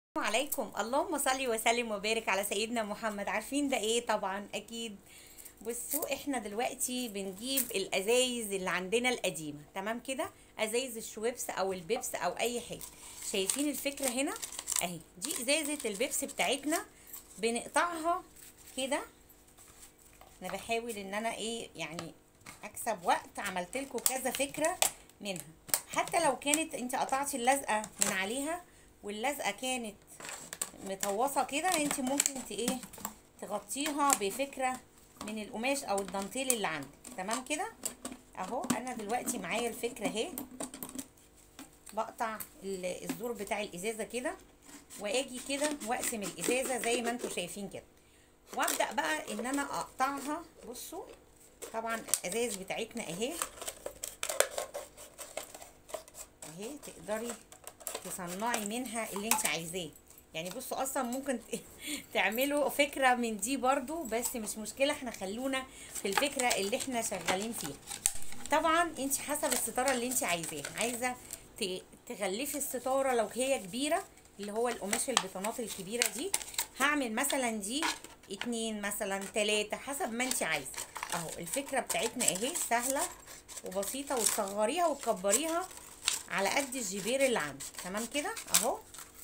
عليكم اللهم صل وسلم وبارك على سيدنا محمد عارفين ده ايه طبعا اكيد بصوا احنا دلوقتي بنجيب الازايز اللي عندنا القديمه تمام كده ازايز الشويبس او البيبس او اي حاجه شايفين الفكره هنا اهي دي ازازه البيبس بتاعتنا بنقطعها كده انا بحاول ان انا ايه يعني اكسب وقت عملت لكم كذا فكره منها حتى لو كانت انت قطعتي اللزقه من عليها واللزقه كانت مطوصه كده انت ممكن ت ايه تغطيها بفكره من القماش او الدانتيل اللي عندك تمام كده اهو انا دلوقتي معايا الفكره اهي بقطع الزور بتاع الازازه كده واجي كده واقسم الازازه زي ما انتم شايفين كده وابدا بقى ان انا اقطعها بصوا طبعا الازايز بتاعتنا اهي اهي تقدري تصنعي منها اللي انت عايزاه يعني بصوا اصلا ممكن تعملوا فكره من دي برضو بس مش مشكله احنا خلونا في الفكره اللي احنا شغالين فيها طبعا انت حسب الستاره اللي انت عايزاها عايزه تغلفي الستاره لو هي كبيره اللي هو القماش البطانات الكبيره دي هعمل مثلا دي اتنين مثلا تلاتة حسب ما انت عايزه اهو الفكره بتاعتنا اهي سهله وبسيطه وتصغريها وتكبريها على قد الجبير اللي عندك تمام كده اهو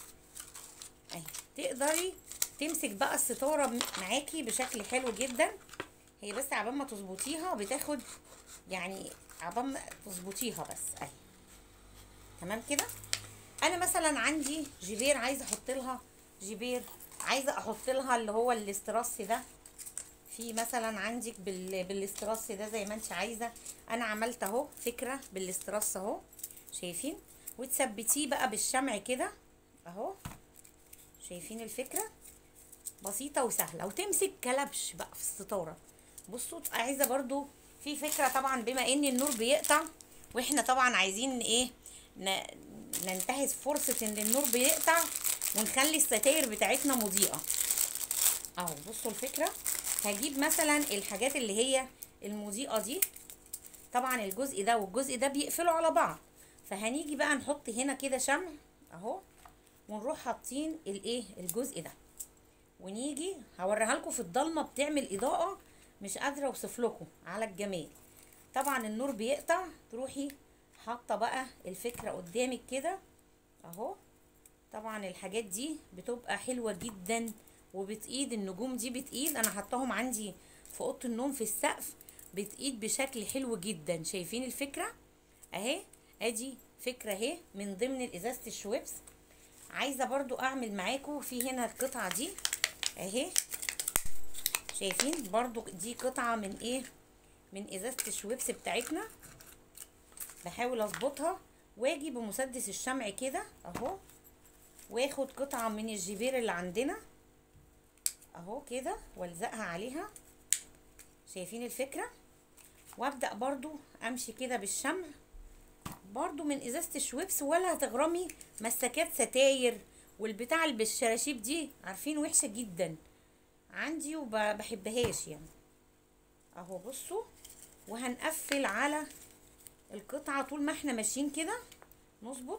اهي تقدري تمسك بقى الستاره معاكي بشكل حلو جدا هي بس عبال ما تظبطيها بتاخد يعني عبال ما تظبطيها بس اهي تمام كده انا مثلا عندي جبير عايزه احط لها جبير عايزه احط لها اللي هو الاستراس ده في مثلا عندك بال... بالاستراس ده زي ما انت عايزه انا عملت اهو فكره بالاستراس اهو شايفين وتثبتيه بقى بالشمع كده اهو شايفين الفكره بسيطه وسهله وتمسك كلبش بقى في الستاره بصوا عايزه برضو في فكره طبعا بما ان النور بيقطع واحنا طبعا عايزين ايه ن... ننتهز فرصه ان النور بيقطع ونخلي الستاير بتاعتنا مضيئه اهو بصوا الفكره هجيب مثلا الحاجات اللي هي المضيئه دي طبعا الجزء ده والجزء ده بيقفلوا على بعض فهنيجي بقى نحط هنا كده شمع اهو ونروح حاطين الايه الجزء ده ونيجي هوريها لكم في الضلمه بتعمل اضاءه مش قادره اوصف لكم على الجمال طبعا النور بيقطع تروحي حاطه بقى الفكره قدامك كده اهو طبعا الحاجات دي بتبقى حلوه جدا وبتقيد النجوم دي بتقيد انا حطاهم عندي في اوضه النوم في السقف بتقيد بشكل حلو جدا شايفين الفكره اهي ادي فكره اهي من ضمن ازازه الشويبس عايزه برضو اعمل معاكم في هنا القطعه دي اهي شايفين برضو دي قطعه من ايه من ازازه الشويبس بتاعتنا بحاول اظبطها واجي بمسدس الشمع كده اهو واخد قطعه من الجبير اللي عندنا اهو كده والزقها عليها شايفين الفكره وابدا برضو امشي كده بالشمع برضو من ازازه الشويبس ولا هتغرمي مسكات ستاير والبتاع اللي بالشراشيب دي عارفين وحشه جدا عندي وبحبهاش يعني اهو بصوا وهنقفل على القطعه طول ما احنا ماشيين كده نظبط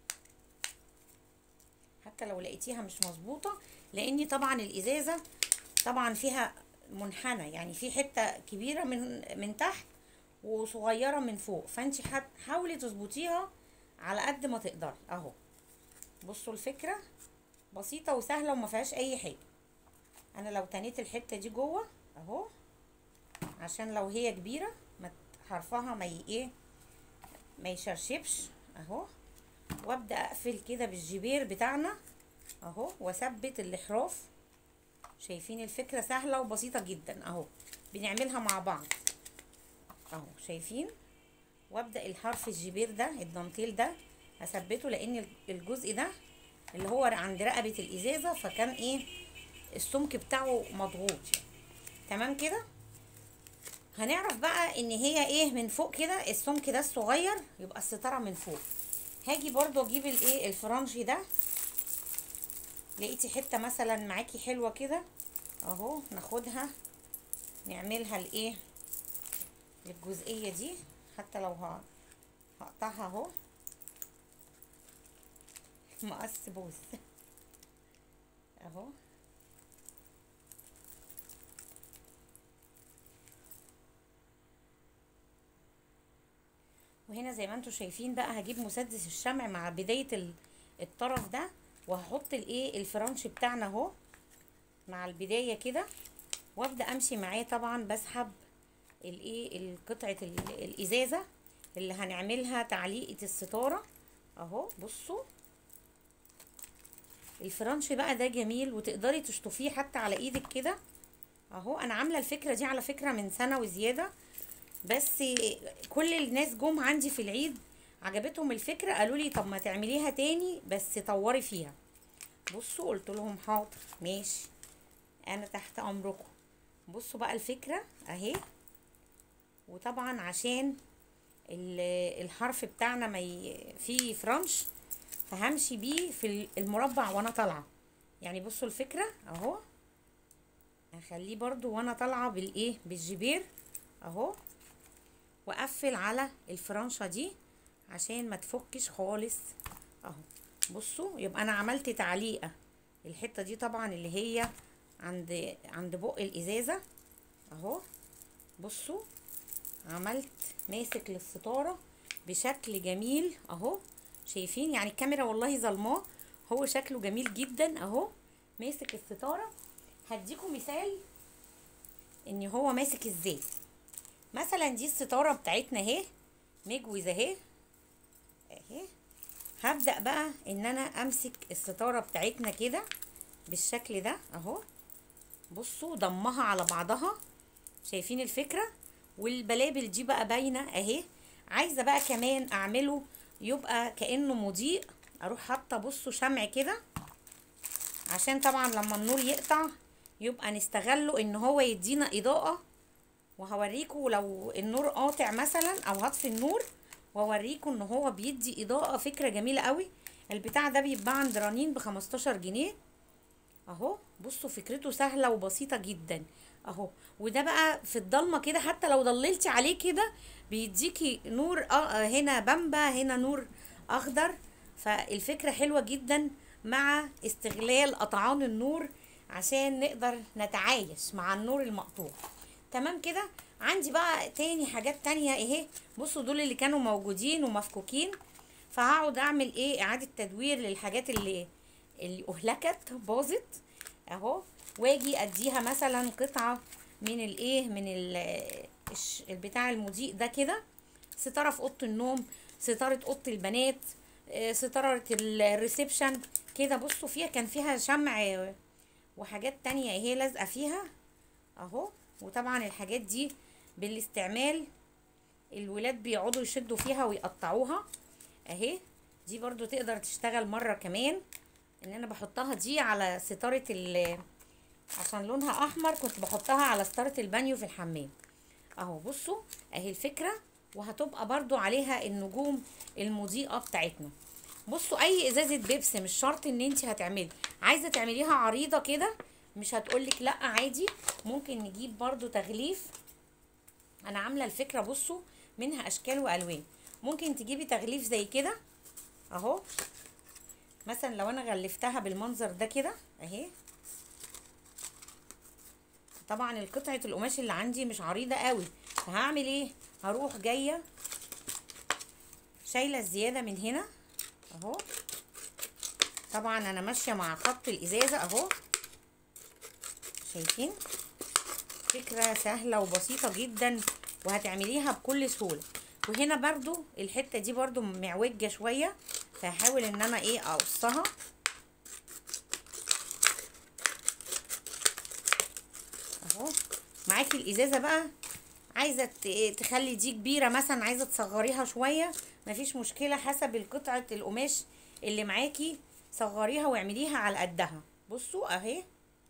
حتى لو لقيتيها مش مظبوطه لاني طبعا الازازه طبعا فيها منحنى يعني في حته كبيره من من تحت وصغيره من فوق فانت حاولي تظبطيها على قد ما تقدري اهو بصوا الفكره بسيطه وسهله وما فيهاش اي حاجه انا لو تنيت الحته دي جوه اهو عشان لو هي كبيره ما حرفها ما ايه ما يشرشبش اهو وابدا اقفل كده بالجبير بتاعنا اهو واثبت الاحراف شايفين الفكره سهله وبسيطه جدا اهو بنعملها مع بعض اهو شايفين وابدا الحرف الجبير ده الدانتيل ده اثبته لان الجزء ده اللي هو عند رقبه الازازه فكان ايه السمك بتاعه مضغوط يعني. تمام كده هنعرف بقى ان هي ايه من فوق كده السمك ده الصغير يبقى الستاره من فوق هاجي برضو اجيب الايه الفرنجي ده لقيتي حته مثلا معاكي حلوه كده اهو ناخدها نعملها الايه الجزئيه دي حتى لو هقطعها اهو مقص بوز اهو وهنا زي ما انتم شايفين بقى هجيب مسدس الشمع مع بداية ال- الطرف ده وهحط الايه الفرنش بتاعنا اهو مع البداية كده وابدأ امشي معاه طبعا بسحب الايه القطعة ال- الازازة اللي هنعملها تعليقة الستارة اهو بصوا الفرنش بقى ده جميل وتقدري تشطفيه حتى على ايدك كده اهو انا عامله الفكره دي على فكره من سنه وزياده بس كل الناس جم عندي في العيد عجبتهم الفكره قالوا لي طب ما تعمليها تاني بس طوري فيها بصوا قلت لهم حاضر ماشي انا تحت امركم بصوا بقى الفكره اهي وطبعا عشان ال- الحرف بتاعنا ما ي... فيه فرنش فهمشي بيه في المربع وانا طالعه يعني بصوا الفكره اهو هخليه برضو وانا طالعه بالايه بالجبير اهو واقفل على الفرنشه دي عشان ما تفكش خالص اهو بصوا يبقى انا عملت تعليقه الحته دي طبعا اللي هي عند عند بق الازازه اهو بصوا عملت ماسك للستاره بشكل جميل اهو شايفين يعني الكاميرا والله ظلماه هو شكله جميل جدا اهو ماسك الستاره هديكم مثال ان هو ماسك ازاي مثلا دي الستاره بتاعتنا اهي مجوز اهي اهي هبدا بقى ان انا امسك الستاره بتاعتنا كده بالشكل ده اهو بصوا ضمها على بعضها شايفين الفكره والبلابل دي بقى باينه اهي عايزه بقى كمان اعمله يبقى كانه مضيء اروح حاطه بصوا شمع كده عشان طبعا لما النور يقطع يبقى نستغله ان هو يدينا اضاءة وهوريكم لو النور قاطع مثلا او هطفي النور واوريكم ان هو بيدي اضاءة فكرة جميلة قوي البتاع ده بيتباع عند رنين بخمستاشر جنيه اهو بصوا فكرته سهلة وبسيطة جدا اهو وده بقى في الضلمة كده حتى لو ضللتي عليه كده بيديكي نور اه هنا بامبا هنا نور اخضر فالفكرة حلوة جدا مع استغلال قطعان النور عشان نقدر نتعايش مع النور المقطوع تمام كده عندي بقى تاني حاجات تانية اهي بصوا دول اللي كانوا موجودين ومفكوكين فهقعد اعمل ايه اعادة تدوير للحاجات اللي اللي اهلكت باظت اهو واجي اديها مثلا قطعة من الايه من ال- الش- البتاع المضيء ده كده ستارة في اوضة النوم ستارة اوضة البنات آه، ستارة الريسبشن كده بصوا فيها كان فيها شمع وحاجات تانية اهي لازقة فيها اهو وطبعا الحاجات دي بالاستعمال الولاد بيقعدوا يشدوا فيها ويقطعوها اهي دي برضو تقدر تشتغل مرة كمان ان انا بحطها دي على ستارة ال عشان لونها احمر كنت بحطها على ستارة البانيو في الحمام اهو بصوا اهي الفكرة وهتبقى برضو عليها النجوم المضيئة بتاعتنا بصوا اي ازازة بيبس مش شرط ان انت هتعملي عايزة تعمليها عريضة كده مش هتقولك لا عادي ممكن نجيب برضو تغليف انا عاملة الفكرة بصوا منها اشكال والوان ممكن تجيبي تغليف زي كده اهو مثلا لو انا غلفتها بالمنظر ده كده اهي طبعا القطعة القماش اللي عندي مش عريضة قوي فهعمل ايه هروح جاية شايلة الزيادة من هنا اهو طبعا انا ماشية مع خط الازازة اهو شايفين فكرة سهلة وبسيطة جدا وهتعمليها بكل سهولة وهنا برضو الحتة دي برضو معوجة شوية فهحاول ان انا ايه اقصها اهو معاكي الازازة بقى عايزة ت- تخلي دي كبيرة مثلا عايزة تصغريها شوية مفيش مشكلة حسب القطعة القماش اللي معاكي صغريها واعمليها على قدها بصوا اهي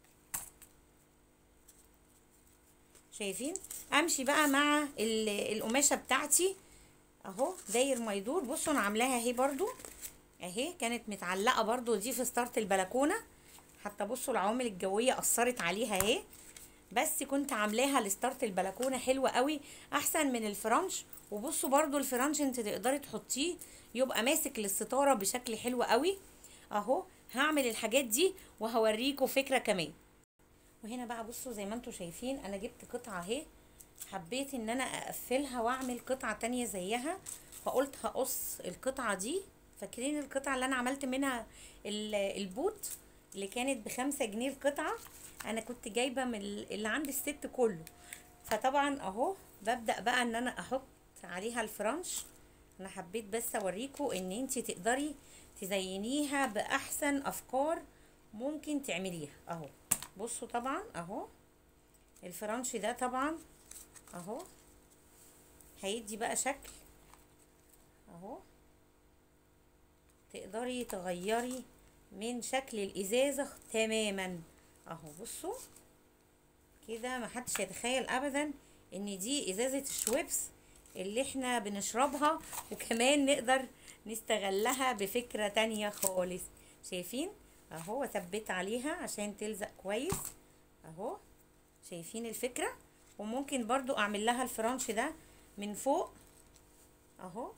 شايفين امشي بقى مع ال- القماشه بتاعتي اهو داير ما يدور بصوا انا عاملاها اهي برضو اهي كانت متعلقه برضو دي في ستاره البلكونه حتى بصوا العوامل الجويه اثرت عليها اهي بس كنت عاملاها لستاره البلكونه حلوه قوي احسن من الفرنش وبصوا برضو الفرنش انت تقدري تحطيه يبقى ماسك للستاره بشكل حلو قوي اهو هعمل الحاجات دي وهوريكم فكره كمان وهنا بقى بصوا زي ما انتم شايفين انا جبت قطعه اهي حبيت ان انا اقفلها واعمل قطعه تانية زيها فقلت هقص القطعه دي فاكرين القطعه اللي انا عملت منها ال- البوت اللي كانت بخمسة جنيه القطعه انا كنت جايبه من ال- اللي عند الست كله فطبعا اهو ببدا بقى ان انا احط عليها الفرنش انا حبيت بس اوريكم ان انت تقدري تزينيها باحسن افكار ممكن تعمليها اهو بصوا طبعا اهو الفرنش ده طبعا اهو هيدي بقى شكل اهو تقدري تغيري من شكل الازازه تماما اهو بصوا كده محدش يتخيل ابدا ان دي ازازه الشويبس اللي احنا بنشربها وكمان نقدر نستغلها بفكره تانية خالص شايفين اهو اثبت عليها عشان تلزق كويس اهو شايفين الفكره وممكن برضو اعمل لها الفرنش ده من فوق اهو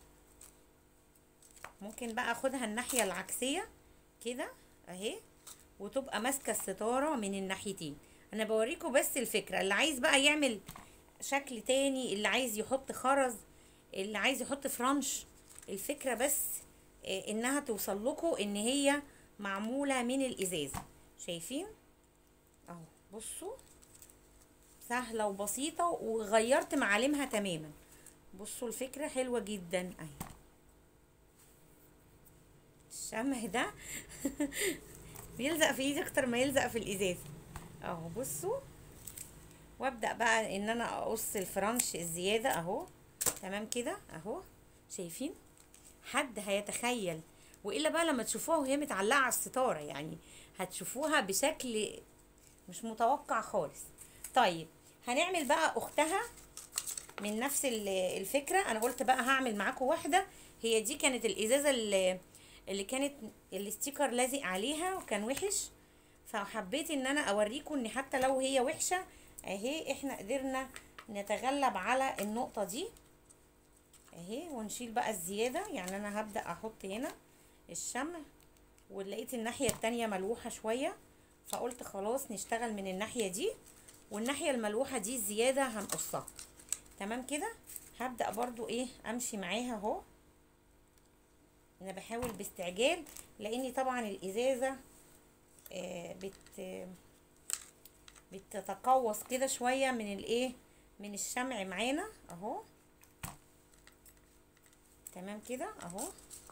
ممكن بقى اخدها الناحيه العكسيه كده اهي وتبقى ماسكه الستاره من الناحيتين انا بوريكم بس الفكره اللي عايز بقى يعمل شكل تاني اللي عايز يحط خرز اللي عايز يحط فرنش الفكره بس آه، انها توصل لكم ان هي معموله من الازازه شايفين اهو بصوا سهله وبسيطه وغيرت معالمها تماما بصوا الفكره حلوه جدا اهي الشمع ده بيلزق في ايدي اكتر ما يلزق في الازازه اهو بصوا وابدا بقى ان انا اقص الفرنش الزياده اهو تمام كده اهو شايفين حد هيتخيل والا بقى لما تشوفوها وهي متعلقه على الستاره يعني هتشوفوها بشكل مش متوقع خالص طيب هنعمل بقى اختها من نفس ال- الفكره انا قلت بقى هعمل معاكم واحده هي دي كانت الازازه اللي اللي كانت الاستيكر لازق عليها وكان وحش فحبيت ان انا اوريكم ان حتى لو هي وحشه اهي احنا قدرنا نتغلب على النقطه دي اهي ونشيل بقى الزياده يعني انا هبدا احط هنا الشمع ولقيت الناحيه التانية ملوحه شويه فقلت خلاص نشتغل من الناحيه دي والناحيه الملوحه دي الزياده هنقصها تمام كده هبدا برضو ايه امشي معاها اهو انا بحاول باستعجال لاني طبعا الازازه آه بت بتتقوص كده شويه من الايه من الشمع معانا اهو تمام كده اهو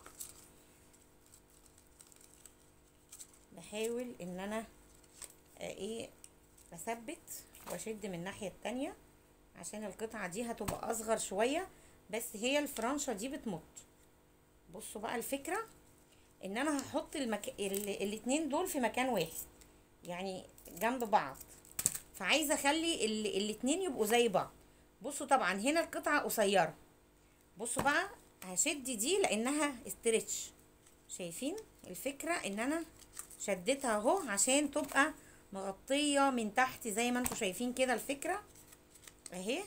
بحاول ان انا آه ايه اثبت واشد من الناحيه التانية عشان القطعه دي هتبقى اصغر شويه بس هي الفرنشه دي بتمط بصوا بقى الفكره ان انا هحط المك... ال... الاتنين دول في مكان واحد يعني جنب بعض فعايزه اخلي ال... الاتنين يبقوا زي بعض بصوا طبعا هنا القطعه قصيره بصوا بقى هشد دي لانها استرتش شايفين الفكره ان انا شدتها اهو عشان تبقى مغطيه من تحت زي ما انتم شايفين كده الفكره اهي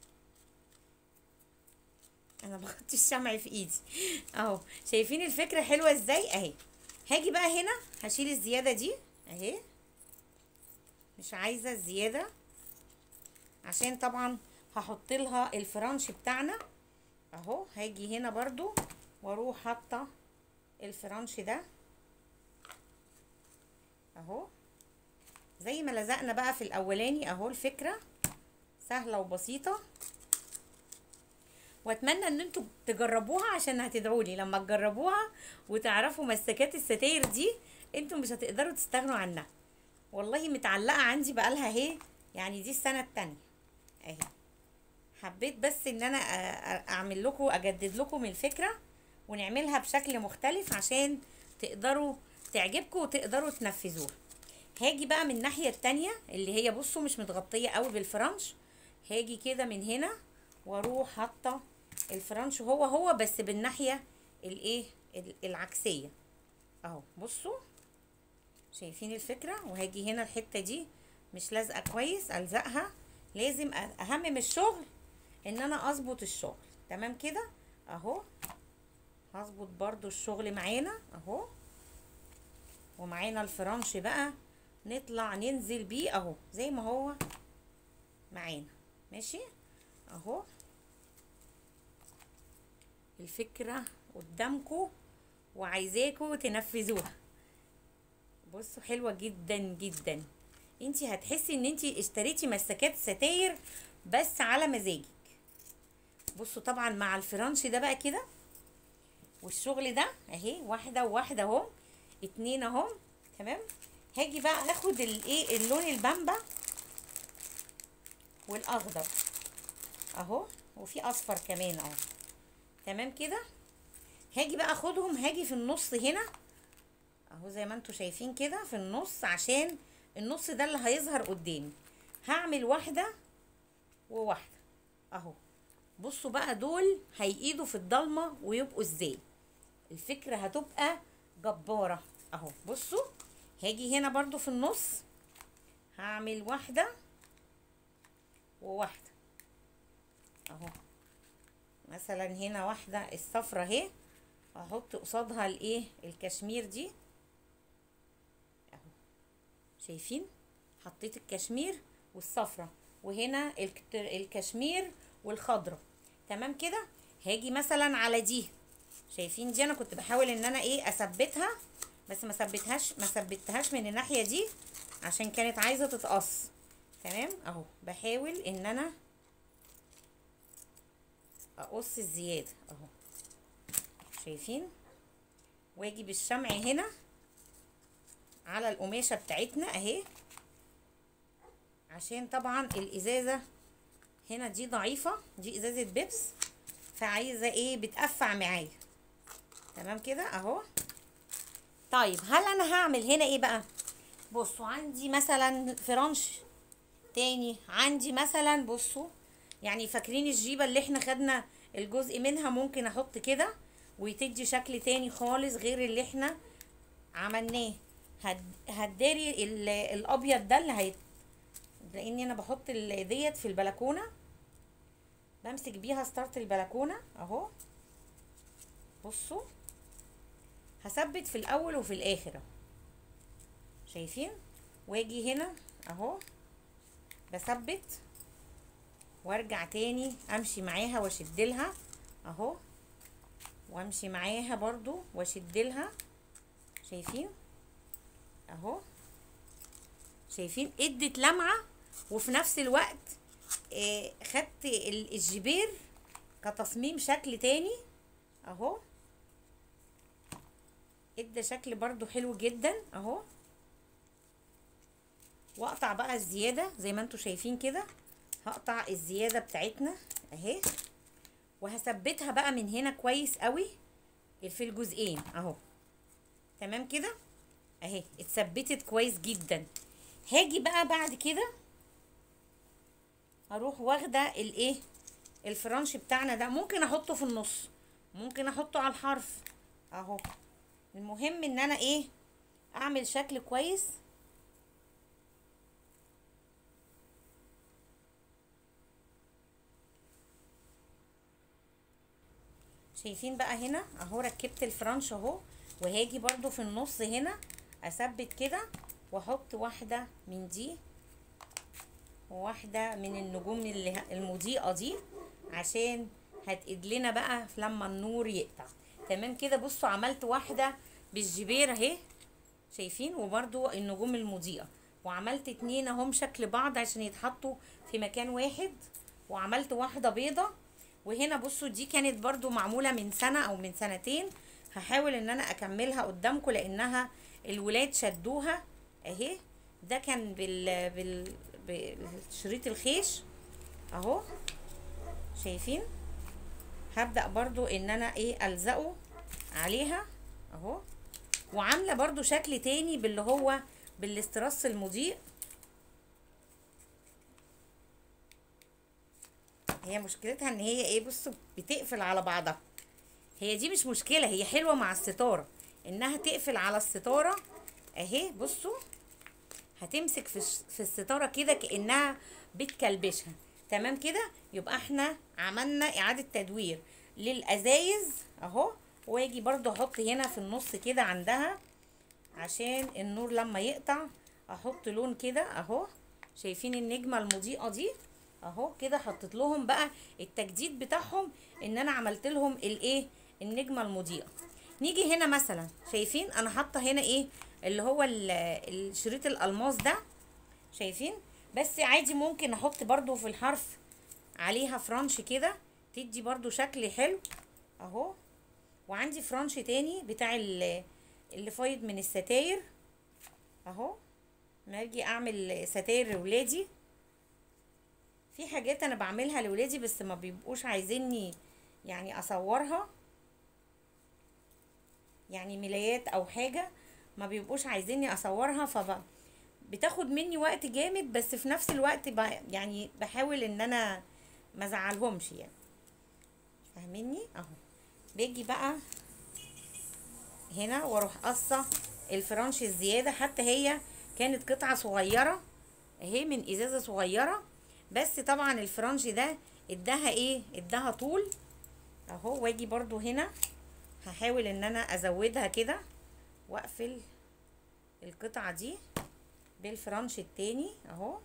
انا بغطي الشمع في ايدي اهو شايفين الفكره حلوه ازاي اهي هاجي بقى هنا هشيل الزياده دي اهي مش عايزه الزياده عشان طبعا هحط لها الفرنش بتاعنا اهو هاجي هنا برضو واروح حاطه الفرنش ده اهو زي ما لزقنا بقى في الاولاني اهو الفكره سهله وبسيطه واتمنى ان انتوا تجربوها عشان هتدعولي لما تجربوها وتعرفوا مسكات الستاير دي انتوا مش هتقدروا تستغنوا عنها والله متعلقه عندي بقالها اهي يعني دي السنه التانية اهي حبيت بس ان انا أ- أ- اعمل لكم اجدد لكم الفكره ونعملها بشكل مختلف عشان تقدروا تعجبكم وتقدروا تنفذوها هاجي بقى من الناحيه التانية اللي هي بصوا مش متغطيه قوي بالفرنش هاجي كده من هنا واروح حاطه الفرنش هو هو بس بالناحيه الايه ال- العكسيه اهو بصوا شايفين الفكره وهاجي هنا الحته دي مش لازقه كويس الزقها لازم أ- اهم من الشغل ان انا اظبط الشغل تمام كده اهو هظبط برضو الشغل معانا اهو ومعانا الفرنش بقى نطلع ننزل بيه اهو زي ما هو معانا ماشي اهو الفكرة قدامكم وعايزاكم تنفذوها بصوا حلوة جدا جدا انتي هتحسي ان انتي اشتريتي مسكات ستاير بس على مزاجك بصوا طبعا مع الفرنش ده بقى كده والشغل ده اهي واحدة وواحدة اهو اتنين اهو تمام هاجي بقى اخد الايه اللون البامبا والاخضر اهو وفي اصفر كمان اهو تمام كده هاجي بقى اخدهم هاجي في النص هنا اهو زي ما انتوا شايفين كده في النص عشان النص ده اللي هيظهر قدامي هعمل واحدة وواحدة اهو بصوا بقى دول هيقيدوا في الضلمة ويبقوا ازاي الفكرة هتبقى جبارة اهو بصوا هاجي هنا برضو في النص هعمل واحدة وواحدة اهو مثلا هنا واحدة الصفرة اهي هحط قصادها الايه الكشمير دي اهو شايفين حطيت الكشمير والصفرة وهنا الكت- الكشمير والخضرة تمام كده هاجي مثلا على دي شايفين دي انا كنت بحاول ان انا ايه اثبتها بس ما ثبتهاش ما ثبتهاش من الناحيه دي عشان كانت عايزه تتقص تمام اهو بحاول ان انا اقص الزياده اهو شايفين واجي بالشمع هنا على القماشه بتاعتنا اهي عشان طبعا الازازه هنا دي ضعيفه دي ازازه بيبس فعايزه ايه بتقفع معايا تمام كده اهو طيب هل انا هعمل هنا ايه بقى بصوا عندي مثلا فرنش تاني عندي مثلا بصوا يعني فاكرين الجيبه اللي احنا خدنا الجزء منها ممكن احط كده وتدي شكل تاني خالص غير اللي احنا عملناه هد... هتداري ال- الابيض ده اللي هيت لاني انا بحط ال- ديت في البلكونه بمسك بيها ستارت البلكونه اهو بصوا هثبت في الاول وفي الاخر اهو شايفين واجي هنا اهو بثبت وارجع تاني امشي معاها واشد لها اهو وامشي معاها برضو واشد لها شايفين اهو شايفين ادت لمعه وفي نفس الوقت آه خدت ال- الجبير كتصميم شكل تاني اهو ادى شكل برضو حلو جدا اهو واقطع بقى الزيادة زي ما انتوا شايفين كده هقطع الزيادة بتاعتنا اهي وهثبتها بقى من هنا كويس قوي في الجزئين اهو تمام كده اهي اتثبتت كويس جدا هاجي بقى بعد كده اروح واخده الايه الفرنش بتاعنا ده ممكن احطه في النص ممكن احطه على الحرف اهو المهم ان انا ايه اعمل شكل كويس شايفين بقى هنا اهو ركبت الفرنش اهو وهاجي برضو في النص هنا اثبت كده واحط واحده من دي وواحده من النجوم اللي المضيئه دي عشان هتقد لنا بقى لما النور يقطع تمام كده بصوا عملت واحده بالجبير اهي شايفين وبرضو النجوم المضيئه وعملت اتنين اهم شكل بعض عشان يتحطوا في مكان واحد وعملت واحده بيضه وهنا بصوا دي كانت برضو معموله من سنه او من سنتين هحاول ان انا اكملها قدامكم لانها الولاد شدوها اهي ده كان بال بال بالشريط الخيش اهو شايفين هبدأ برضو ان انا ايه الزقه عليها اهو وعاملة برضو شكل تاني باللي هو بالاسترس المضيء هي مشكلتها ان هي ايه بصوا بتقفل على بعضها هي دي مش مشكلة هي حلوة مع الستارة انها تقفل على الستارة اهي بصوا هتمسك في الش- في الستاره كده كانها بتكلبشها تمام كده يبقى احنا عملنا اعاده تدوير للازايز اهو واجي برضو احط هنا في النص كده عندها عشان النور لما يقطع احط لون كده اهو شايفين النجمه المضيئه دي اهو كده حطيت لهم بقى التجديد بتاعهم ان انا عملت لهم الايه النجمه المضيئه نيجي هنا مثلا شايفين انا حاطه هنا ايه اللي هو ال- الشريط الالماس ده شايفين بس عادي ممكن احط برضو في الحرف عليها فرانش كده تدي برضو شكل حلو اهو وعندي فرانش تاني بتاع ال- اللي فايض من الستاير اهو ما اجي اعمل ستاير لولادي في حاجات انا بعملها لولادي بس ما بيبقوش عايزيني يعني اصورها يعني ملايات او حاجه ما بيبقوش عايزيني اصورها فب بتاخد مني وقت جامد بس في نفس الوقت ب... يعني بحاول ان انا ما ازعلهمش يعني فاهميني اهو باجي بقى هنا واروح قصه الفرنش الزياده حتى هي كانت قطعه صغيره اهي من ازازه صغيره بس طبعا الفرنش ده اداها ايه اداها طول اهو واجي برضو هنا هحاول ان انا ازودها كده واقفل القطعه دي بالفرنش التاني اهو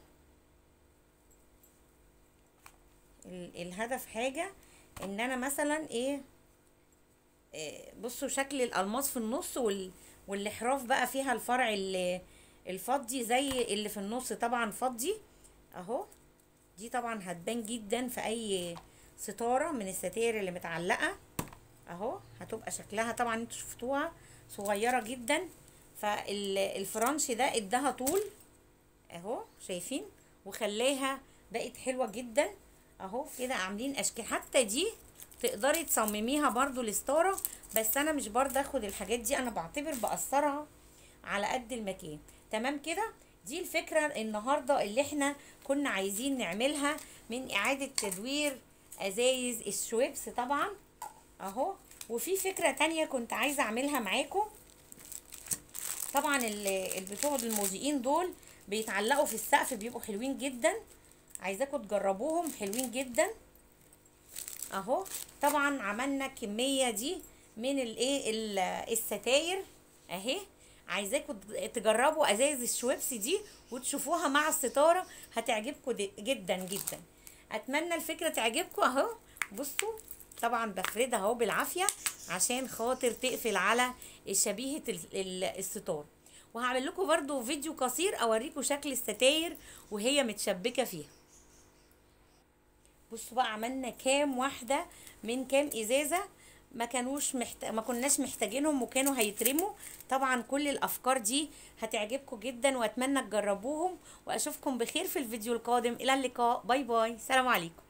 ال- الهدف حاجه ان انا مثلا ايه إيه، بصوا شكل الالماس في النص وال والاحراف بقى فيها الفرع اللي الفضي زي اللي في النص طبعا فضي اهو دي طبعا هتبان جدا في اي ستاره من الستاير اللي متعلقه اهو هتبقى شكلها طبعا انتوا شفتوها صغيره جدا فالفرنش ده اداها طول اهو شايفين وخلاها بقت حلوه جدا اهو كده عاملين اشكال حتى دي تقدري تصمميها برضو لستاره بس انا مش برضه اخد الحاجات دي انا بعتبر بقصرها على قد المكان تمام كده دي الفكره النهارده اللي احنا كنا عايزين نعملها من اعاده تدوير ازايز الشويبس طبعا اهو وفي فكره تانية كنت عايزه اعملها معاكم طبعا ال- البتوع الموزيين دول بيتعلقوا في السقف بيبقوا حلوين جدا عايزاكم تجربوهم حلوين جدا اهو طبعا عملنا الكميه دي من الايه ال- الستاير اهي عايزاكم تجربوا ازايز الشويبس دي وتشوفوها مع الستاره هتعجبكم د- جدا جدا اتمنى الفكره تعجبكم اهو بصوا طبعا بفردها اهو بالعافيه عشان خاطر تقفل على شبيهه ال- ال- الستار وهعمل لكم برضو فيديو قصير اوريكم شكل الستاير وهي متشبكه فيها بصوا بقى عملنا كام واحده من كام ازازه ما كانوش محت... ما كناش محتاجينهم وكانوا هيترموا طبعا كل الافكار دي هتعجبكم جدا واتمنى تجربوهم واشوفكم بخير في الفيديو القادم الى اللقاء باي باي سلام عليكم